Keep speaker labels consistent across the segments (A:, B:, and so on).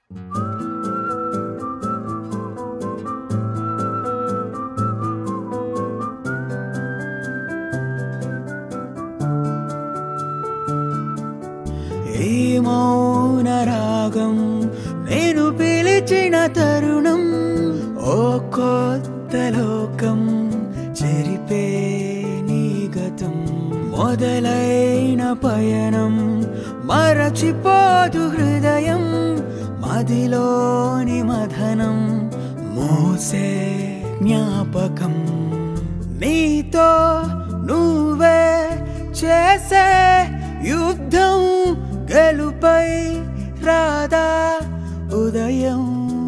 A: ఈ మౌన రాగం నేను పిలిచిన తరుణం ఓ కొత్త లోకం చెరిపే నీ గతం మొదలైన పయనం మరచిపోదు హృదయం మదిలోని మధనం మోసే జ్ఞాపకం నీతో నువ్వే చేసే యుద్ధం గెలుపై రాదా ఉదయం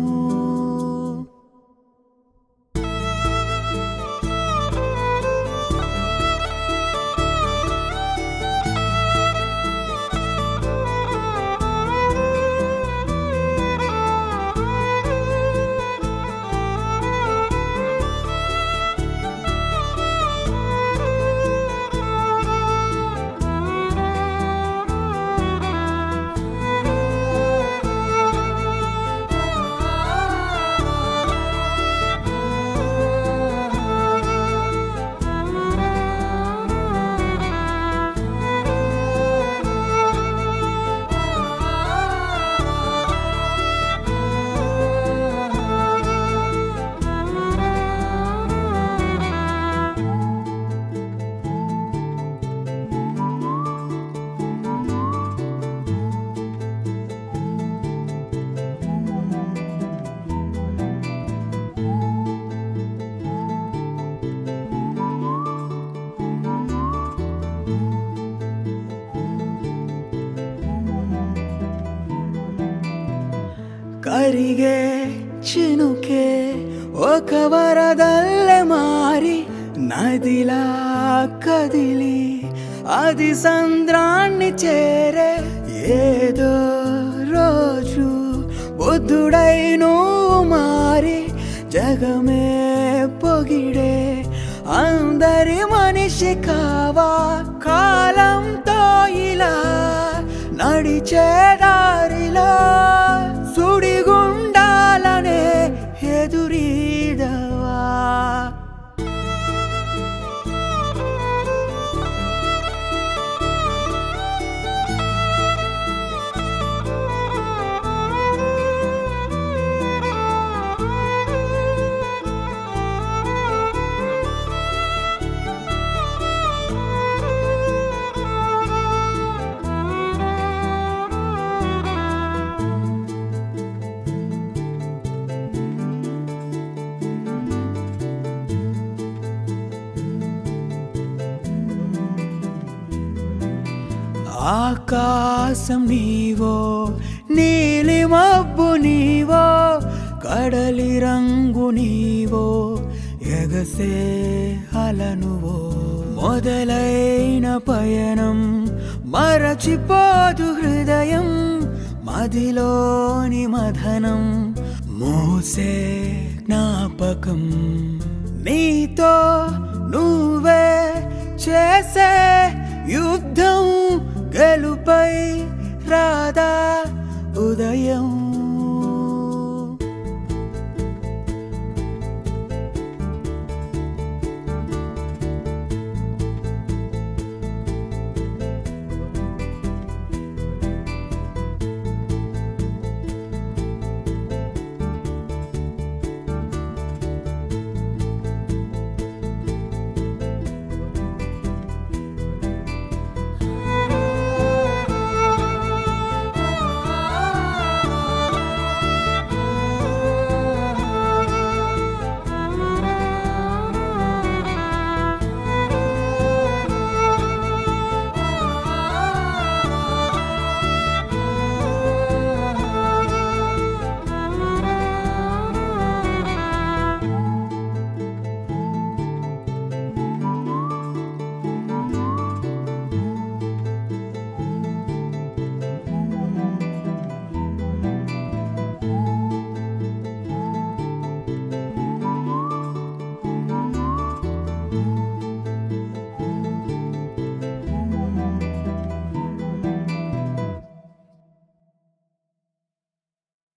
A: ಕರಿಗೆ ಚಿನುಕೆ ఒక వరదల్లె మారి నదిలా కదిలి అది సంద్రాన్ని చేరే ఏదో రోజు బుద్ధుడై నువ్వు మారి జగమే పొగిడే అందరి మనిషి కావా కాలంతో ఇలా నడిచే దారిలో సుడిగుండాలనే ఎదురీదవా ఆకాశం నీవో నీలి మబ్బు నీవో కడలి రంగు నీవో ఎగసే అలనువో మొదలైన పయనం మరచిపోదు హృదయం మదిలోని మధనం మోసే జ్ఞాపకం నీతో నువ్వే చేసే యుద్ధం గెలుపై రాదా